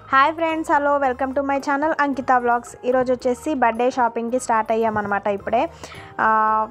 hi friends hello welcome to my channel Ankitha vlogs ఈరోజు వచ్చేసి birthday షాపింగ్కి స్టార్ట్ అయ్యామన్నమాట ఇప్పుడే ఆ,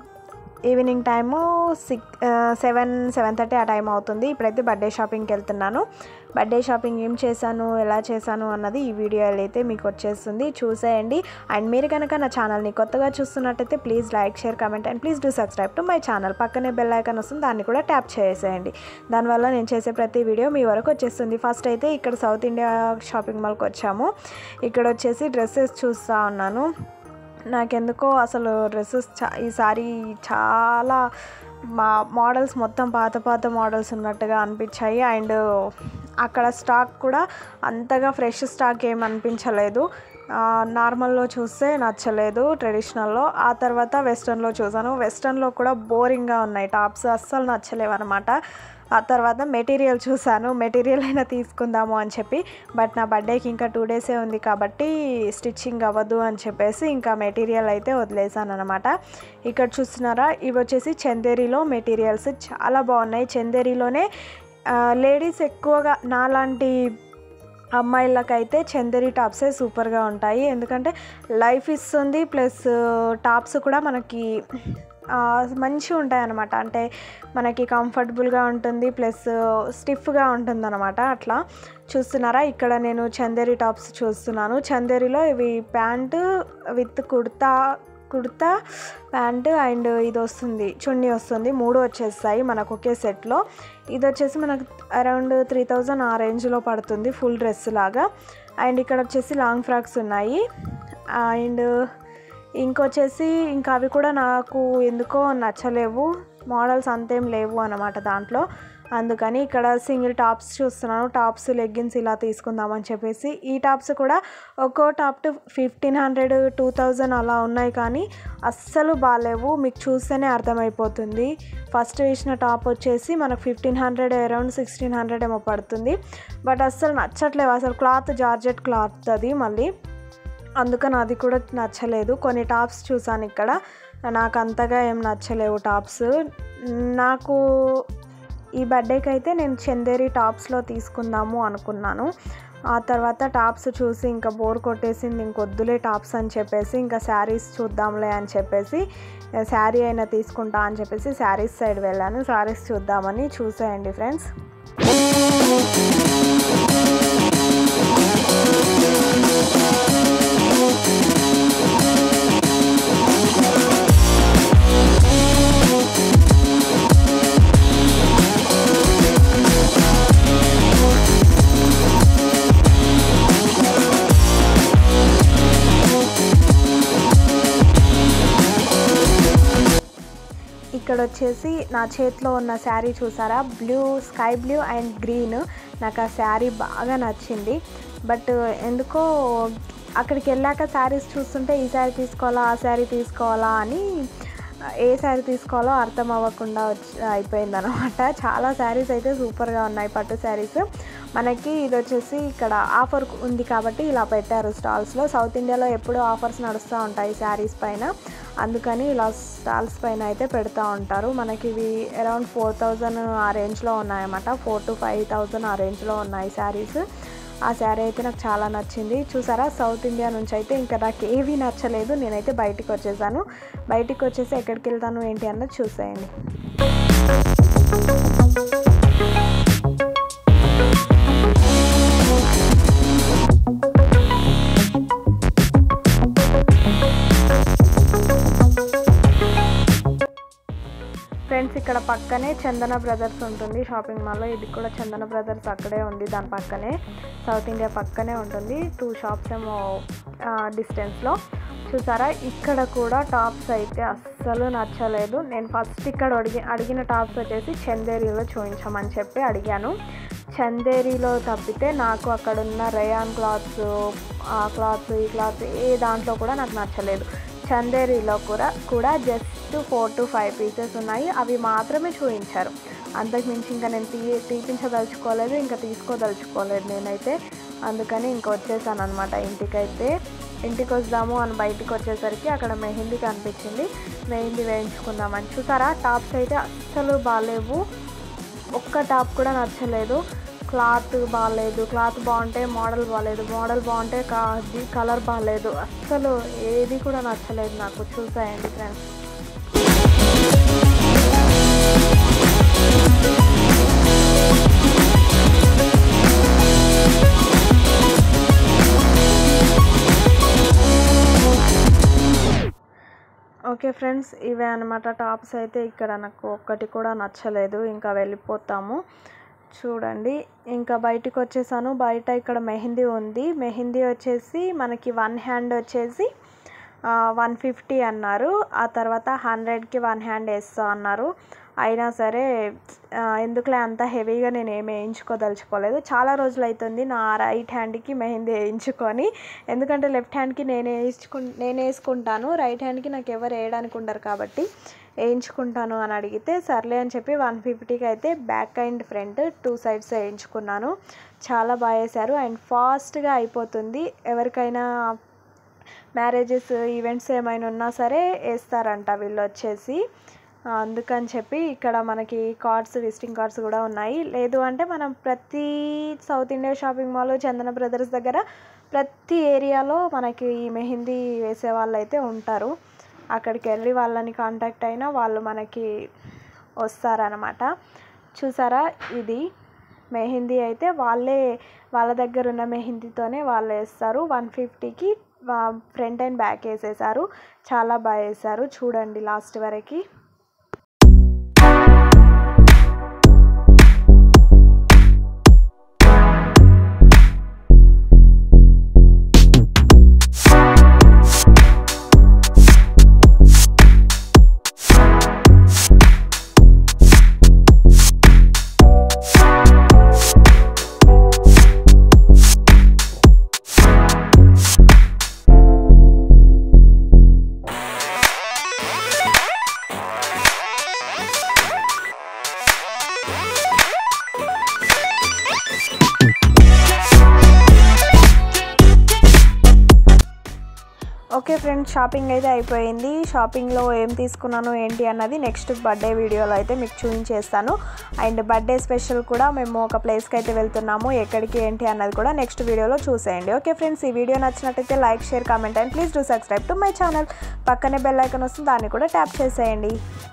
evening time six seven seven thirty ఆ టైం అవుతుంది ఇప్పుడైతే బర్త్డే షాపింగ్కి వెళ్తున్నాను బర్త్డే షాపింగ్ ఏం చేశాను ఎలా చేశాను అన్నది ఈ వీడియోలో అయితే మీకు వచ్చేస్తుంది చూసేయండి అండ్ మీరు కనుక నా ఛానల్ని కొత్తగా చూస్తున్నట్టయితే please like share comment and please do subscribe to my channel పక్కనే బెల్ ఐకాన్ వస్తుంది దాన్ని కూడా ట్యాప్ చేసేయండి దానివల్ల నేను చేసే ప్రతి వీడియో మీ వరకు వచ్చేస్తుంది ఫస్ట్ అయితే ఇక్కడ సౌత్ ఇండియా షాపింగ్ మాల్కి వచ్చాము ఇక్కడ వచ్చేసి డ్రెస్సెస్ చూస్తూ ఉన్నాను నాకెందుకో అసలు డ్రెస్సెస్ చా ఈసారి చాలా మా మోడల్స్ మొత్తం పాత పాత మోడల్స్ ఉన్నట్టుగా అనిపించాయి అండ్ అక్కడ స్టాక్ కూడా అంతగా ఫ్రెష్ స్టాక్ ఏం అనిపించలేదు ఆ, నార్మల్లో చూస్తే నచ్చలేదు ట్రెడిషనల్లో ఆ తర్వాత వెస్ట్రన్లో చూసాను వెస్ట్రన్లో కూడా బోరింగ్గా ఉన్నాయి టాప్స్ అస్సలు నచ్చలేవు అనమాట ఆ తర్వాత మెటీరియల్ చూసాను మెటీరియల్ అయినా తీసుకుందాము అని చెప్పి బట్ నా బర్త్డేకి ఇంకా టూ డేసే ఉంది కాబట్టి స్టిచ్చింగ్ అవ్వదు అని చెప్పేసి ఇంకా మెటీరియల్ అయితే వదిలేసాను అనమాట ఇక్కడ చూస్తున్నారా ఇవి వచ్చేసి చందేరిలో మెటీరియల్స్ చాలా బాగున్నాయి చందేరిలోనే లేడీస్ ఎక్కువగా నాలాంటి అమ్మాయిలకైతే చందేరి టాప్సే సూపర్గా ఉంటాయి ఎందుకంటే లైఫ్ ఇస్తుంది ప్లస్ టాప్స్ కూడా మనకి ఆ, మంచిగా ఉంటాయి అన్నమాట అంటే మనకి కంఫర్టబుల్గా ఉంటుంది ప్లస్ స్టిఫ్గా ఉంటుంది అనమాట అట్లా చూస్తున్నారా ఇక్కడ నేను చందేరి టాప్స్ చూస్తున్నాను చందేరిలో ఇవి pant with kurta kurta pant and ఇది వస్తుంది చున్నీ వస్తుంది మూడు వచ్చేస్తాయి మనకు ఒకే సెట్లో ఇది వచ్చేసి మనకు అరౌండ్ త్రీ థౌజండ్ ఆ రేంజ్లో పడుతుంది ఫుల్ డ్రెస్ లాగా అండ్ ఇక్కడ వచ్చేసి లాంగ్ ఫ్రాక్స్ ఉన్నాయి అండ్ ఇంకొచ్చేసి ఇంకా అవి కూడా నాకు ఎందుకో నచ్చలేవు మోడల్స్ అంతేం లేవు అన్నమాట దాంట్లో అందుకని ఇక్కడ సింగిల్ టాప్స్ చూస్తున్నాను టాప్స్ లెగ్గిన్స్ ఇలా తీసుకుందామని చెప్పేసి ఈ టాప్స్ కూడా ఒక్కో top to fifteen hundred two thousand అలా ఉన్నాయి కానీ అస్సలు బాగాలేవు మీకు చూస్తేనే అర్థమైపోతుంది ఫస్ట్ వేసిన టాప్ వచ్చేసి మనకు fifteen hundred around sixteen hundred ఏమో పడుతుంది బట్ అస్సలు నచ్చట్లేవు అసలు క్లాత్ జార్జెట్ క్లాత్ అది మళ్ళీ అందుకని అది కూడా నచ్చలేదు కొన్ని టాప్స్ చూసాను ఇక్కడ నాకు అంతగా ఏం నచ్చలేవు టాప్స్ నాకు ఈ బర్త్డేకి అయితే నేను చందేరి టాప్స్లో తీసుకుందాము అనుకున్నాను ఆ తర్వాత టాప్స్ చూసి ఇంకా బోర్ కొట్టేసింది ఇంకొద్దులే టాప్స్ అని చెప్పేసి ఇంకా శారీస్ చూద్దాంలే అని చెప్పేసి శారీ అయినా తీసుకుంటా అని చెప్పేసి శారీస్ సైడ్ వెళ్ళాను శారీస్ చూద్దామని చూసేయండి ఫ్రెండ్స్ ఇక్కడ వచ్చేసి నా చేతిలో ఉన్న శారీ చూసారా blue sky blue and green నాకు ఆ శారీ బాగా నచ్చింది బట్ ఎందుకో అక్కడికి వెళ్ళాక శారీస్ చూస్తుంటే ఈ శారీ తీసుకోవాలా ఆ శారీ తీసుకోవాలా అని ఏ శారీ తీసుకోవాలో అర్థం అవ్వకుండా వచ్చి అయిపోయింది అనమాట చాలా శారీస్ అయితే సూపర్గా ఉన్నాయి పట్టు శారీస్ మనకి ఇది వచ్చేసి ఇక్కడ ఆఫర్ ఉంది కాబట్టి ఇలా పెట్టారు స్టాల్స్లో సౌత్ ఇండియాలో ఎప్పుడూ ఆఫర్స్ నడుస్తూ ఉంటాయి శారీస్ పైన అందుకని ఇలా స్టాల్స్ పైన అయితే పెడతా ఉంటారు మనకి ఇవి అరౌండ్ ఫోర్ థౌజండ్ ఆ రేంజ్లో ఉన్నాయన్నమాట ఫోర్ టు ఫైవ్ థౌజండ్ ఆ రేంజ్లో ఉన్నాయి శారీస్ ఆ శారీ అయితే నాకు చాలా నచ్చింది చూసారా సౌత్ ఇండియా నుంచి అయితే ఇంకా నాకు ఏవి నచ్చలేదు నేనైతే బయటికి వచ్చేసాను బయటికి వచ్చేసి ఎక్కడికి వెళ్తాను ఏంటి అన్నది చూసేయండి ఫ్రెండ్స్ ఇక్కడ పక్కనే చందన బ్రదర్స్ ఉంటుంది షాపింగ్ మాల్లో ఇది కూడా చందన బ్రదర్స్ అక్కడే ఉంది దాని పక్కనే సౌత్ ఇండియా పక్కనే ఉంటుంది టూ షాప్స్ ఏమో డిస్టెన్స్లో చూసారా ఇక్కడ కూడా టాప్స్ అయితే అస్సలు నచ్చలేదు నేను ఫస్ట్ ఇక్కడ అడిగి అడిగిన టాప్స్ వచ్చేసి చందేరిలో చూపించమని చెప్పి అడిగాను చందేరిలో తప్పితే నాకు అక్కడ ఉన్న రయాన్ క్లాత్స్ ఆ క్లాత్స్ ఈ క్లాత్స్ ఏ దాంట్లో కూడా నాకు నచ్చలేదు చందేరిలో కూడా కూడా just four to five pieces ఉన్నాయి అవి మాత్రమే చూపించారు అంతకు మించి ఇంకా నేను తీ తీపించదలుచుకోలేదు ఇంకా తీసుకోదలుచుకోలేదు నేనైతే అందుకని ఇంక వచ్చేసాను అనమాట ఇంటికైతే ఇంటికి వద్దాము అని బయటికి వచ్చేసరికి అక్కడ మెహందీ కనిపించింది మెహందీ వేయించుకుందామని చూసారా టాప్స్ అయితే అస్సలు బాగాలేవు ఒక్క టాప్ కూడా నచ్చలేదు క్లాత్ బాగాలేదు క్లాత్ బాగుంటే మోడల్ బాగాలేదు మోడల్ బాగుంటే కలర్ బాగాలేదు అస్సలు ఏది కూడా నచ్చలేదు నాకు చూసాయండి ఫ్రెండ్స్ ఓకే ఫ్రెండ్స్ ఇవే అనమాట టాప్స్ అయితే ఇక్కడ నాకు ఒక్కటి కూడా నచ్చలేదు ఇంకా వెళ్ళిపోతాము చూడండి ఇంకా బయటికి వచ్చేసాను బయట ఇక్కడ మెహందీ ఉంది మెహందీ వచ్చేసి మనకి వన్ హ్యాండ్ వచ్చేసి వన్ ఫిఫ్టీ అన్నారు ఆ తర్వాత హండ్రెడ్కి వన్ హ్యాండ్ వేస్తా అన్నారు అయినా సరే ఆ, ఎందుకులే అంత హెవీగా నేను ఏమి వేయించుకోదలుచుకోలేదు చాలా రోజులు అవుతుంది నా రైట్ హ్యాండ్కి మెహందీ వేయించుకొని ఎందుకంటే లెఫ్ట్ హ్యాండ్కి నేను వేయించుకు నేను వేసుకుంటాను రైట్ హ్యాండ్కి నాకు ఎవరు వేయడానికి ఉండరు కాబట్టి వేయించుకుంటాను అని అడిగితే సర్లే అని చెప్పి వన్ ఫిఫ్టీకి అయితే back and front two sides వేయించుకున్నాను చాలా బాగా వేశారు అండ్ ఫాస్ట్గా అయిపోతుంది ఎవరికైనా మ్యారేజెస్ ఈవెంట్స్ ఏమైనా ఉన్నా సరే వేస్తారంట వీళ్ళు వచ్చేసి ఆ, అందుకని చెప్పి ఇక్కడ మనకి కార్డ్స్ విజిటింగ్ కార్డ్స్ కూడా ఉన్నాయి లేదు అంటే మనం ప్రతి south India shopping mall Chandana brothers దగ్గర ప్రతి ఏరియాలో మనకి ఈ మెహందీ వేసే వాళ్ళు అయితే ఉంటారు అక్కడికి వెళ్ళి వాళ్ళని కాంటాక్ట్ అయినా వాళ్ళు మనకి వస్తారనమాట చూసారా ఇది మెహందీ అయితే వాళ్ళే వాళ్ళ దగ్గర ఉన్న మెహందీతోనే వాళ్ళు వేస్తారు వన్ ఫిఫ్టీకి ఫ్రంట్ అండ్ బ్యాక్ వేసేసారు చాలా బాగా వేసారు చూడండి లాస్ట్ వరకు ఓకే ఫ్రెండ్స్ షాపింగ్ అయితే అయిపోయింది షాపింగ్లో ఏం తీసుకున్నాను ఏంటి అన్నది నెక్స్ట్ బర్త్డే వీడియోలో అయితే మీకు చూపించేస్తాను అండ్ బర్త్డే స్పెషల్ కూడా మేము ఒక ప్లేస్కి అయితే వెళ్తున్నాము ఎక్కడికి ఏంటి అన్నది కూడా నెక్స్ట్ వీడియోలో చూసేయండి ఓకే ఫ్రెండ్స్ ఈ వీడియో నచ్చినట్టయితే like share comment and please do subscribe to my channel పక్కనే బెల్ ఐకన్ వస్తుంది దాన్ని కూడా ట్యాప్ చేసేయండి